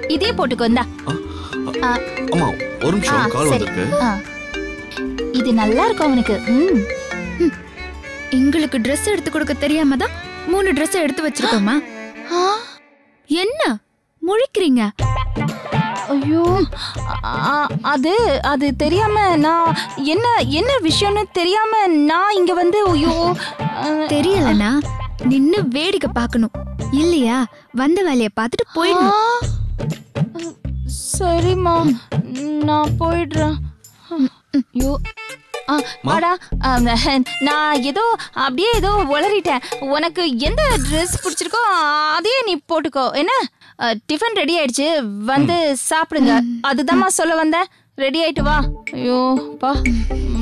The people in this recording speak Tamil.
இதே போட்டுக்கோ இந்தா ஆ, அம்மா ஒரு ஆ, நிமிஷம் கால் சரி. வந்திருக்கு ஆ. இது நல்லா இருக்கும் அவனுக்கு ம் எங்களுக்கு Dress எடுத்து கொடுக்க தெரியாம தான் மூணு Dress எடுத்து வச்சிருக்கோமா ஆ, என்ன முழிக்கிறீங்க ஐயோ ஆ, அது அது தெரியாம நான் என்ன என்ன விஷயம்னு தெரியாம நான் இங்க வந்து ஐயோ ஆ, தெரியலனா நின்னு வேடிக்கை பார்க்கணும் இல்லையா வந்த வேலைய பார்த்துட்டு போயிடணும் ஆ, சரிம்மா நான் போயிடுறேன் ஐயோ ஆ, வாடா ஆ, நான் ஏதோ அப்படியே ஏதோ உளறிட்டேன் உனக்கு எந்த ட்ரெஸ் பிடிச்சிருக்கோ அதையே நீ போட்டுக்கோ என்ன ஆ, டிஃபன் ரெடி ஆயிடுச்சு வந்து சாப்பிடுங்க அதுதாம்மா சொல்ல வந்தேன் ரெடி ஆயிட்டு வா ஐயோ பா